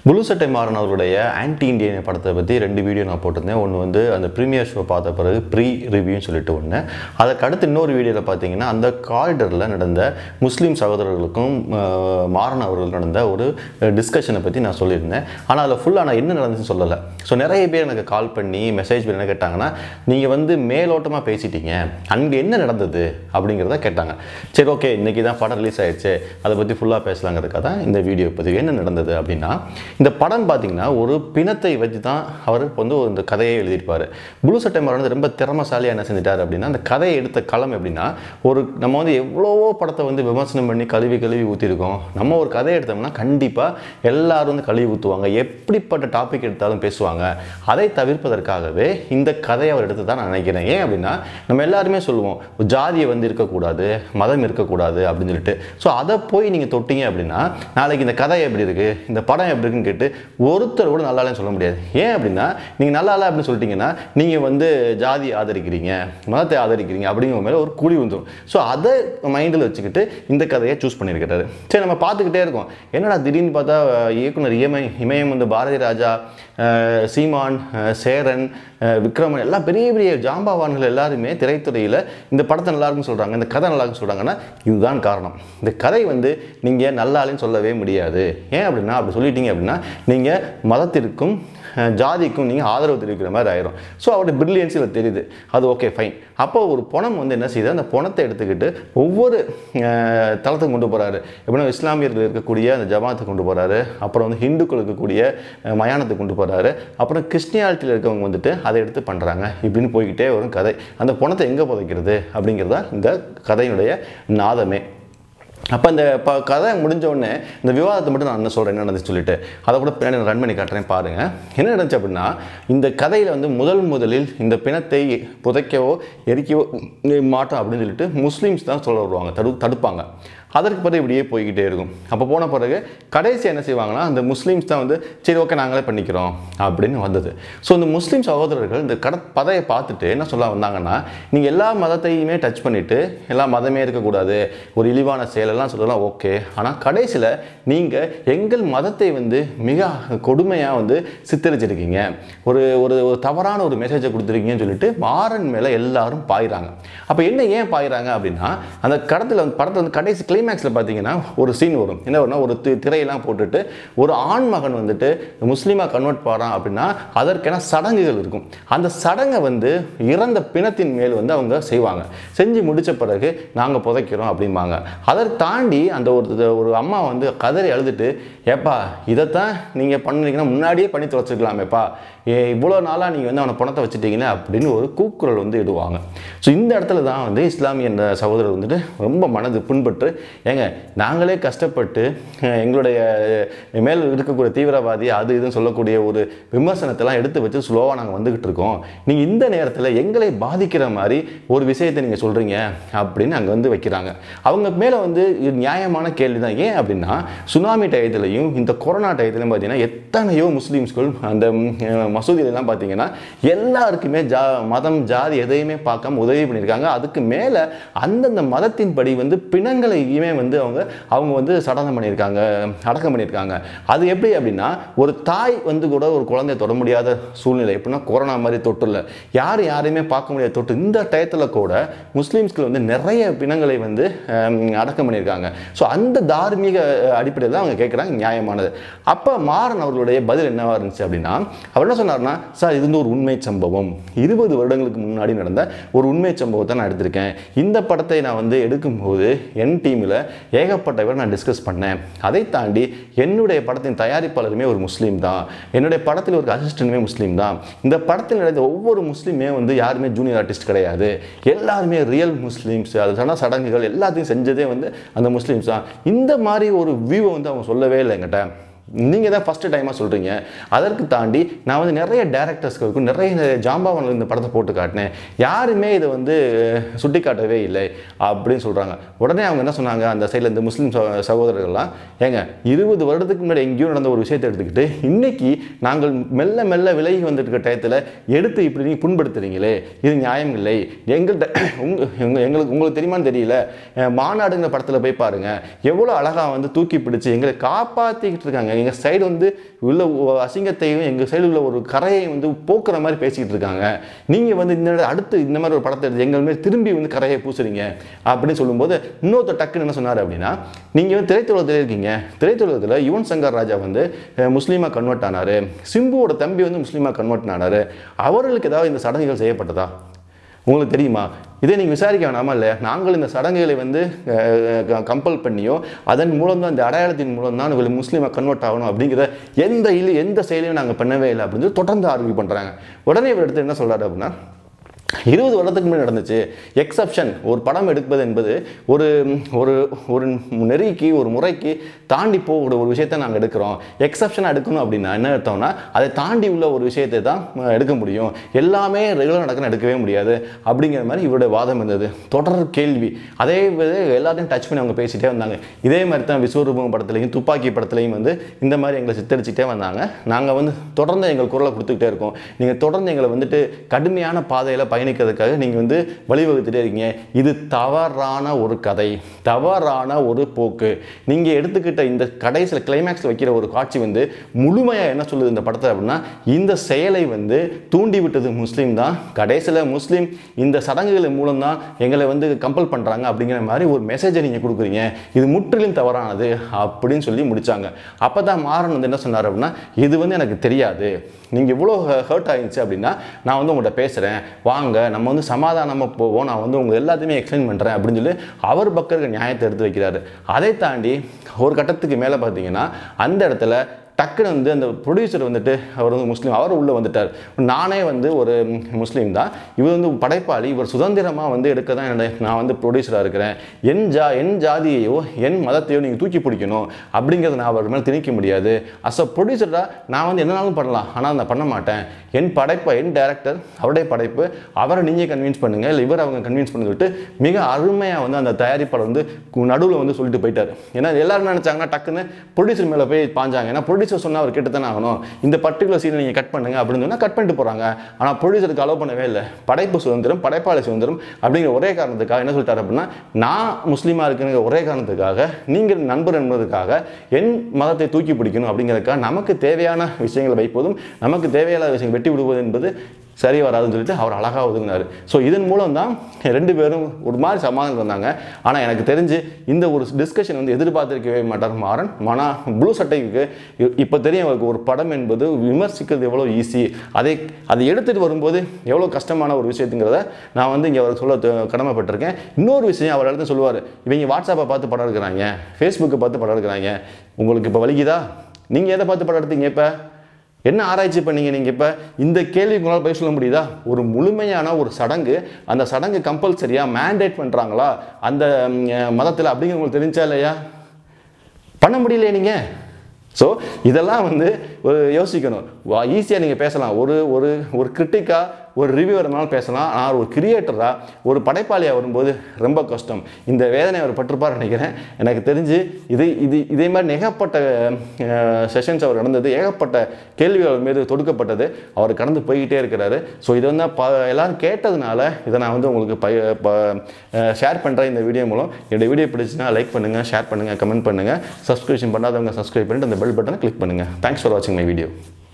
blue சட்டை மாறன் அவருடைய anti Indian படத்தை பற்றி ரெண்டு வீடியோ நான் போட்டிருந்தேன் ஒன்று வந்து அந்த ப்ரீமியர் ஷோ பார்த்த பிறகு ப்ரீ ரிவ்யூன்னு சொல்லிட்டு ஒன்று அதுக்கு அடுத்து இன்னொரு வீடியோவில் பார்த்தீங்கன்னா அந்த காரிடரில் நடந்த முஸ்லீம் சகோதரர்களுக்கும் அஹ், மாறன் அவர்களுக்கும் நடந்த ஒரு டிஸ்கஷனை பற்றி நான் சொல்லியிருந்தேன் ஆனால் அதில் ஃபுல்லாக நான் என்ன நடந்துச்சுன்னு சொல்லலை ஸோ நிறைய பேர் எனக்கு கால் பண்ணி மெசேஜ் பண்ணி என்ன கேட்டாங்கன்னா நீங்கள் வந்து மேலோட்டமாக பேசிட்டீங்க அங்கே என்ன நடந்தது அப்படிங்கிறத கேட்டாங்க சரி ஓகே இன்றைக்கி தான் படம் ரிலீஸ் ஆயிடுச்சு அதை பற்றி ஃபுல்லாக பேசலாங்கிறதுக்காக தான் இந்த வீடியோ பதிவு என்ன நடந்தது அப்படின்னா இந்த படம் பார்த்தீங்கன்னா ஒரு பிணத்தை வச்சு தான் அவர் வந்து ஒரு இந்த கதையை எழுதியிருப்பார் புளு சட்டை மரம் வந்து ரொம்ப திறமசாலியாக என்ன செஞ்சிட்டார் அப்படின்னா அந்த கதையை எடுத்த களம் எப்படின்னா ஒரு நம்ம வந்து எவ்வளவோ படத்தை வந்து விமர்சனம் பண்ணி கழுவி கழுவி ஊற்றிருக்கோம் நம்ம ஒரு கதையை எடுத்தோம்னா கண்டிப்பாக எல்லாரும் வந்து கழுவி ஊற்றுவாங்க எப்படிப்பட்ட டாபிக் எடுத்தாலும் பேசுவாங்க அதை தவிர்ப்பதற்காகவே இந்த கதையை அவர் எடுத்து தான் நான் நினைக்கிறேன் ஏன் அப்படின்னா நம்ம எல்லாருமே சொல்லுவோம் ஜாதியை வந்து இருக்கக்கூடாது மதம் இருக்கக்கூடாது அப்படின்னு சொல்லிட்டு ஸோ அதை போய் நீங்கள் தொட்டீங்க அப்படின்னா நாளைக்கு இந்த கதை எப்படி இருக்குது இந்த படம் எப்படி இருக்குன்னு கேட்டு ஒருத்தர் கூட நல்லா இல்லைன்னு சொல்ல முடியாது ஏன் அப்படின்னா நீங்கள் நல்லா இல்லை அப்படின்னு சொல்லிட்டீங்கன்னா நீங்கள் வந்து ஜாதி ஆதரிக்கிறீங்க மதத்தை ஆதரிக்கிறீங்க அப்படிங்கிற மேலே ஒரு குழி வந்துடும் ஸோ அதை மைண்டில் வச்சுக்கிட்டு இந்த கதையை சூஸ் பண்ணியிருக்கிறாரு சரி நம்ம பார்த்துக்கிட்டே இருக்கோம் என்னடா திடீர்னு பார்த்தா அஹ், இயக்குனர் இமய இமயம் வந்து பாரதி ராஜா அஹ், சீமான் அஹ், சேரன் அஹ், விக்ரமன் எல்லாம் பெரிய பெரிய ஜாம்பவான்கள் எல்லாருமே திரைத்துறையில் இந்த படத்தை நல்லா இருக்குன்னு சொல்கிறாங்க இந்த கதை நல்லா இருக்குன்னு சொல்கிறாங்கன்னா இதுதான் காரணம் இந்த கதை வந்து நீங்கள் நல்லாலேன்னு சொல்லவே முடியாது ஏன் அப்படின்னா அப்படி சொல்லிட்டீங்க அப்படின்னா நீங்கள் மதத்திற்கும் அஹ், ஜாதிக்கும் நீங்கள் ஆதரவு தெரிவிக்கிற மாதிரி ஆயிரும் ஸோ அவருடைய பிரில்லியன்ஸ் இதில் தெரியுது அது ஓகே ஃபைன் அப்போ ஒரு பணம் வந்து என்ன செய்யுது அந்த பணத்தை எடுத்துக்கிட்டு ஒவ்வொரு அஹ், தளத்துக்கு கொண்டு போகிறாரு எப்படின்னா இஸ்லாமியர்கள் இருக்கக்கூடிய அந்த ஜமாத்தை கொண்டு போகிறாரு அப்புறம் வந்து ஹிந்துக்கள் இருக்கக்கூடிய அஹ், மயானத்துக்கு கொண்டு போகிறாரு அப்புறம் கிறிஸ்டியானிட்டியில் இருக்கவங்க வந்துட்டு அதை எடுத்து பண்ணுறாங்க இப்படின்னு போய்கிட்டே வரும் கதை அந்த பணத்தை எங்கே புதைக்கிறது அப்படிங்கிறதா இந்த கதையினுடைய நாதமே அப்போ இந்த ப கதை முடிஞ்ச உடனே இந்த விவாதத்தை மட்டும் நான் என்ன சொல்கிறேன் என்ன நடந்துச்சு சொல்லிட்டு அதை கூட பின்னாடி நான் ரன் பண்ணி காட்டுறேன் பாருங்கள் என்ன நடந்துச்சு அப்படின்னா இந்த கதையில் வந்து முதல் முதலில் இந்த பிணத்தை புதைக்கவோ எரிக்கவோ மாட்டோம் அப்படின்னு சொல்லிட்டு முஸ்லீம்ஸ் தான் சொல்ல வருவாங்க தடு தடுப்பாங்க அதற்கு பிறகு இப்படியே போய்கிட்டே இருக்கும் அப்போ போன பிறகு கடைசி என்ன செய்வாங்கன்னா அந்த முஸ்லீம்ஸ் தான் வந்து சரி ஓகே நாங்களே பண்ணிக்கிறோம் அப்படின்னு வந்தது ஸோ இந்த முஸ்லீம் சகோதரர்கள் இந்த கட பதையை பார்த்துட்டு என்ன சொல்ல வந்தாங்கன்னா நீங்கள் எல்லா மதத்தையுமே டச் பண்ணிவிட்டு எல்லா மதமே இருக்கக்கூடாது ஒரு இழிவான செயலெல்லாம் சொல்லலாம் ஓகே ஆனால் கடைசியில் நீங்கள் எங்கள் மதத்தை வந்து மிக கொடுமையாக வந்து சித்தரிச்சிருக்கீங்க ஒரு ஒரு ஒரு தவறான ஒரு மெசேஜை கொடுத்துருக்கீங்கன்னு சொல்லிட்டு மாறன் மேலே எல்லாரும் பாயிறாங்க அப்போ என்ன ஏன் பாயிறாங்க அப்படின்னா அந்த கடத்தில் வந்து படத்தில் வந்து கடைசி கிளைமேக்ஸில் பார்த்தீங்கன்னா ஒரு சீன் வரும் என்ன வரும்னா ஒரு தி- திரையெல்லாம் போட்டுட்டு ஒரு ஆண் மகன் வந்துட்டு முஸ்லீமாக கன்வெர்ட் பாடுறான் அப்படின்னா அதற்கென சடங்குகள் இருக்கும் அந்த சடங்கை வந்து இறந்த பிணத்தின் மேல் வந்து அவங்க செய்வாங்க செஞ்சு முடிச்ச பிறகு நாங்கள் புதைக்கிறோம் அப்படிம்பாங்க அதை தாண்டி அந்த ஒரு ஒரு அம்மா வந்து கதறி அழுதுட்டு ஏப்பா இதைத்தான் நீங்கள் பண்ணுறீங்கன்னா முன்னாடியே பண்ணி தொலைச்சிக்கலாமேப்பா ஏ இவ்வளோ நாளாக நீங்கள் வந்து அவனை பணத்தை வச்சுட்டீங்கன்னா அப்படின்னு ஒரு கூக்குரல் வந்து இடுவாங்க ஸோ இந்த இடத்துல தான் வந்து இஸ்லாமிய என்ற சகோதரர் வந்துட்டு ரொம்ப மனது புண்பட்டு ஏங்க நாங்களே கஷ்டப்பட்டு அஹ், எங்களுடைய அஹ், மேல் இருக்கக்கூடிய தீவிரவாதி அது இதுன்னு சொல்லக்கூடிய ஒரு விமர்சனத்தெல்லாம் எடுத்து வச்சு ஸ்லோவாக நாங்கள் வந்துக்கிட்டு இருக்கோம் நீங்கள் இந்த நேரத்தில் எங்களை பாதிக்கிற மாதிரி ஒரு விஷயத்தை நீங்கள் சொல்கிறீங்க அப்படின்னு அங்கே வந்து வைக்கிறாங்க அவங்க மேலே வந்து இது நியாயமான கேள்வி தான் ஏன் அப்படின்னா சுனாமி டயத்துலையும் இந்த கொரோனா டயத்துலையும் பார்த்தீங்கன்னா எத்தனையோ முஸ்லீம்ஸ்கள் அந்த ம், அஹ், மசூதியிலலாம் பார்த்தீங்கன்னா எல்லாருக்குமே ஜா மதம் ஜாதி எதையுமே பார்க்காம உதவி பண்ணியிருக்காங்க அதுக்கு மேலே அந்தந்த மதத்தின்படி வந்து பிணங்களையுமே வந்து அவங்க அவங்க வந்து சடலம் பண்ணியிருக்காங்க அடக்கம் பண்ணியிருக்காங்க அது எப்படி அப்படின்னா ஒரு தாய் வந்து கூட ஒரு குழந்தைய தொட முடியாத சூழ்நிலை எப்படின்னா கொரோனா மாதிரி தொட்டு இல்லை யார் யாரையுமே பார்க்க முடியாத தொட்டு இந்த டயத்தில் கூட முஸ்லீம்ஸ்கள் வந்து நிறைய பிணங்களை வந்து ஹம், அடக்கம் பண்ணியிருக்காங்க ஸோ அந்த தார்மீக அடிப்படையில் தான் அவங்க கேட்குறாங்க நியாயமானது அப்போ மாறன் அவர்களுடைய பதில் என்னவா இருந்துச்சு அப்படின்னா அவர் என்ன சொன்னார்னா சார் இது வந்து ஒரு உண்மை சம்பவம் இருபது வருடங்களுக்கு முன்னாடி நடந்த ஒரு உண்மை சம்பவத்தை நான் எடுத்திருக்கேன் இந்த படத்தை நான் வந்து எடுக்கும்போது என் டீமில் ஏகப்பட்ட பேர் நான் டிஸ்கஸ் பண்ணேன் அதை தாண்டி என்னுடைய படத்தின் தயாரிப்பாளருமே ஒரு முஸ்லீம் தான் என்னுடைய படத்தில் ஒரு அசிஸ்டன்ட்டுமே முஸ்லீம் தான் இந்த படத்தில் நடந்த ஒவ்வொரு முஸ்லீமே வந்து யாருமே ஜூனியர் ஆர்டிஸ்ட் கிடையாது எல்லாருமே ரியல் முஸ்லீம்ஸ் அது சொன்ன சடங்குகள் எல்லாத்தையும் செஞ்சதே வந்து அந்த முஸ்லீம்ஸ் தான் இந்த மாதிரி ஒரு வியூவை வந்து அவங்க சொல்லவே இல்லை என்கிட்ட நீங்கள் தான் ஃபஸ்ட்டு டைமாக சொல்கிறீங்க அதற்கு தாண்டி நான் வந்து நிறைய டேரக்டர்ஸ்களுக்கும் நிறைய நிறைய ஜாம்பாவனில் இந்த படத்தை போட்டு காட்டினேன் யாருமே இதை வந்து சுட்டி காட்டவே இல்லை அப்படின்னு சொல்கிறாங்க உடனே அவங்க என்ன சொன்னாங்க அந்த சைடில் இந்த முஸ்லீம் சகோ- சகோதரர்கள்லாம் ஏங்க இருபது வருடத்துக்கு முன்னாடி எங்கேயோ நடந்த ஒரு விஷயத்தை எடுத்துக்கிட்டு இன்னைக்கு நாங்கள் மெல்ல மெல்ல விலகி வந்துட்டு இருக்க டயத்தில் எடுத்து இப்படி நீங்கள் புண்படுத்துறீங்களே இது நியாயம் இல்லை எங்கள்கிட்ட உங்க உங்க- எங்களுக்கு உங்களுக்கு தெரியுமான்னு தெரியல அஹ் மாநாடுங்கிற படத்தில் போய் பாருங்க எவ்வளோ அழகாக வந்து தூக்கி பிடிச்சு எங்களை காப்பாற்றிக்கிட்டு இருக்காங்க எங்கள் சைடு வந்து உள்ள ஒ- அசிங்கத்தையும் எங்கள் சைடு உள்ள ஒரு கரையை வந்து போக்குற மாதிரி பேசிக்கிட்டு இருக்காங்க நீங்கள் வந்து இந்த அடுத்து இந்த மாதிரி ஒரு படத்தை எடுத்து எங்கள் மேல் திரும்பி வந்து கரையை பூசுறீங்க அப்படின்னு சொல்லும்போது இன்னொருத்தர் டக்குன்னு என்ன சொன்னார் அப்படின்னா நீங்கள் வந்து திரைத்துலகத்தில் இருக்கீங்க திரைத்துலகத்தில் யுவன் சங்கர் ராஜா வந்து முஸ்லீமாக கன்வெர்ட் ஆனார் சிம்புவோட தம்பி வந்து முஸ்லீமாக கன்வெர்ட் ஆனார் அவர்களுக்கு ஏதாவது இந்த சடங்குகள் செய்யப்பட்டதா உங்களுக்கு தெரியுமா இதே நீங்கள் விசாரிக்க வேணாமா இல்லை நாங்கள் இந்த சடங்குகளை வந்து கம்பல் பண்ணியோ அதன் மூலம் தான் இந்த அடையாளத்தின் மூலம் தான் இவர்கள் முஸ்லீமாக கன்வெர்ட் ஆகணும் அப்படிங்கிற எந்த இல்லை எந்த செயலையும் நாங்கள் பண்ணவே இல்லை அப்படின்னு சொல்லி தொடர்ந்து ஆர்கியூ பண்ணுறாங்க உடனே இவர் எடுத்து என்ன சொல்கிறாரு அப்படின்னா இருபது வருடத்துக்கு முன்னாடி நடந்துச்சு எக்ஸப்ஷன் ஒரு படம் எடுப்பது என்பது ஒரு ஒரு ஒரு நெறிக்கு ஒரு முறைக்கு தாண்டி போகக்கூடிய ஒரு விஷயத்தை நாங்கள் எடுக்கிறோம் எக்ஸப்ஷனாக எடுக்கணும் அப்படின்னா என்ன அர்த்தம்னா அதை தாண்டி உள்ள ஒரு விஷயத்தை தான் அஹ், எடுக்க முடியும் எல்லாமே ரெகுலர் நடக்கணும் எடுக்கவே முடியாது அப்படிங்கிற மாதிரி இவருடைய வாதம் இருந்தது தொடர் கேள்வி அதே இது எல்லாத்தையும் டச் பண்ணி அவங்க பேசிட்டே வந்தாங்க இதே மாதிரி தான் விஸ்வரூபம் படத்துலையும் துப்பாக்கி படத்துலையும் வந்து இந்த மாதிரி எங்களை சித்தரிச்சுட்டே வந்தாங்க நாங்கள் வந்து தொடர்ந்து எங்கள் குரலை கொடுத்துக்கிட்டே இருக்கோம் நீங்கள் தொடர்ந்து எங்களை வந்துட்டு கடுமையான பாதையில் பயணிக்கிறதுக்காக நீங்கள் வந்து வழிவகுத்துட்டே இருக்கீங்க இது தவறான ஒரு கதை தவறான ஒரு போக்கு நீங்கள் எடுத்துக்கிட்ட இந்த கடைசியில் கிளைமேக்ஸில் வைக்கிற ஒரு காட்சி வந்து முழுமையாக என்ன சொல்லுது இந்த படத்தை அப்படின்னா இந்த செயலை வந்து தூண்டி விட்டது முஸ்லீம் தான் கடைசியில் முஸ்லீம் இந்த சடங்குகள் மூலம் தான் எங்களை வந்து கம்பல் பண்ணுறாங்க அப்படிங்கிற மாதிரி ஒரு மெசேஜை நீங்கள் கொடுக்குறீங்க இது முற்றிலும் தவறானது அப்படின்னு சொல்லி முடிச்சாங்க அப்போ தான் மாறன் வந்து என்ன சொன்னார் அப்படின்னா இது வந்து எனக்கு தெரியாது நீங்கள் இவ்வளோ ஹர்ட் ஆகிடுச்சு அப்படின்னா நான் வந்து உங்கள்கிட்ட பேசுகிறேன் வாங்க நம்ம வந்து சமாதானமாக போவோம் நான் வந்து உங்கள் எல்லாத்தையுமே எக்ஸ்பிளைன் பண்ணுறேன் அப்படின்னு சொல்லி அவர் பக்கம் இருக்க நியாயத்தை எடுத்து வைக்கிறாரு அதை தாண்டி ஒரு கட்டத்துக்கு மேலே பார்த்தீங்கன்னா அந்த இடத்துல டக்குன்னு வந்து அந்த ப்ரொடியூசர் வந்துட்டு அவர் வந்து முஸ்லீம் அவர் உள்ளே வந்துட்டார் நானே வந்து ஒரு முஸ்லீம் தான் இவர் வந்து படைப்பாளி இவர் சுதந்திரமாக வந்து எடுக்க தான் என்னோட நான் வந்து ப்ரொடியூசராக இருக்கிறேன் என் ஜா என் ஜாதியையோ என் மதத்தையோ நீங்கள் தூக்கி பிடிக்கணும் அப்படிங்கிறத நான் அவர் மேலே திணிக்க முடியாது அஸ் அ ப்ரொடியூசராக நான் வந்து என்னனாலும் பண்ணலாம் ஆனால் நான் பண்ண மாட்டேன் என் படைப்பை என் டைரக்டர் அவருடைய படைப்பு அவரை நீங்கள் கன்வின்ஸ் பண்ணுங்கள் இல்லை இவர் அவங்க கன்வின்ஸ் பண்ணி சொல்லிட்டு மிக அருமையாக வந்து அந்த தயாரிப்பாளர் வந்து நடுவில் வந்து சொல்லிட்டு போயிட்டார் ஏன்னா எல்லாரும் நினச்சாங்கன்னா டக்குன்னு ப்ரொடியூசர் மேலே போய் பாஞ்சாங்க ஏன்னா ப்ரொடியூசர் சொன்னால் அவர் கேட்டு தானே ஆகணும் இந்த பர்டிகுலர் சீனை நீங்கள் கட் பண்ணுங்க அப்படின்னு சொன்னால் கட் பண்ணிட்டு போகிறாங்க ஆனால் ப்ரொடியூசருக்கு அலோவ் பண்ணவே இல்லை படைப்பு சுதந்திரம் படைப்பாளி சுதந்திரம் அப்படிங்கிற ஒரே காரணத்துக்காக என்ன சொல்லிட்டாரு அப்படின்னா நான் முஸ்லீமாக இருக்குங்கிற ஒரே காரணத்துக்காக நீங்கள் நண்பர் என்பதற்காக என் மதத்தை தூக்கி பிடிக்கணும் அப்படிங்கிறதுக்காக நமக்கு தேவையான விஷயங்களை வைப்பதும் நமக்கு தேவையான விஷயங்கள் வெட்டி விடுவது என்பது சரி வராதுன்னு சொல்லிட்டு அவர் அழகாக ஒதுங்கினார் ஸோ இதன் மூலம் தான் ரெண்டு பேரும் ஒரு மாதிரி சமாதானம் வந்தாங்க ஆனால் எனக்கு தெரிஞ்சு இந்த ஒரு டிஸ்கஷன் வந்து எதிர்பார்த்திருக்கவே மாட்டார் மாறன் மனா ப்ளூ சட்டைக்கு இ- இப்போ தெரியும் அவருக்கு ஒரு படம் என்பது விமர்சிக்கிறது எவ்வளோ ஈஸி அதை அதை எடுத்துகிட்டு வரும்போது எவ்வளோ கஷ்டமான ஒரு விஷயத்துங்கிறத நான் வந்து இங்கே அவர் சொல்ல த- கடமைப்பட்டிருக்கேன் இன்னொரு விஷயம் அவர் இடத்துல சொல்லுவார் இவங்க வாட்ஸ்அப்பை பார்த்து படம் எடுக்கிறாங்க ஃபேஸ்புக்கை பார்த்து படம் எடுக்கிறாங்க உங்களுக்கு இப்போ வலிக்குதா நீங்கள் எதை பார்த்து படம் எடுத்தீங்க இப்போ என்ன ஆராய்ச்சி பண்ணீங்க நீங்கள் இப்போ இந்த கேள்வி உங்களால் பதில் சொல்ல முடியுதா ஒரு முழுமையான ஒரு சடங்கு அந்த சடங்கு கம்பல்சரியாக மேண்டேட் பண்ணுறாங்களா அந்த மதத்தில் அப்படிங்கிற உங்களுக்கு தெரிஞ்சா இல்லையா பண்ண முடியலையே நீங்கள் ஸோ இதெல்லாம் வந்து ஒரு யோசிக்கணும் ஈஸியாக நீங்கள் பேசலாம் ஒரு ஒரு ஒரு கிரிட்டிக்காக ஒரு ரிவ்யூவர் இருந்தாலும் பேசலாம் ஆனால் ஒரு கிரியேட்டராக ஒரு படைப்பாளியாக வரும்போது ரொம்ப கஷ்டம் இந்த வேதனை அவர் பட்டிருப்பார் நினைக்கிறேன் எனக்கு தெரிஞ்சு இது இது இதே மாதிரி ஏகப்பட்ட செஷன்ஸ் அவர் நடந்தது ஏகப்பட்ட கேள்விகள் அவர் மீது தொடுக்கப்பட்டது அவர் கடந்து போய்கிட்டே இருக்கிறாரு ஸோ இது வந்து ப எல்லாரும் கேட்டதுனால இதை நான் வந்து உங்களுக்கு ப ஷேர் பண்ணுறேன் இந்த வீடியோ மூலம் என்னோட வீடியோ பிடிச்சுன்னா லைக் பண்ணுங்கள் ஷேர் பண்ணுங்கள் கமெண்ட் பண்ணுங்கள் சப்ஸ்கிரிப்ஷன் பண்ணாதவங்க சப்ஸ்கிரைப் பண்ணிட்டு அந்த பெல் பட்டனை கிளிக் பண்ணுங்கள் தேங்க்ஸ் ஃபார் வாட்சிங் மை வீடியோ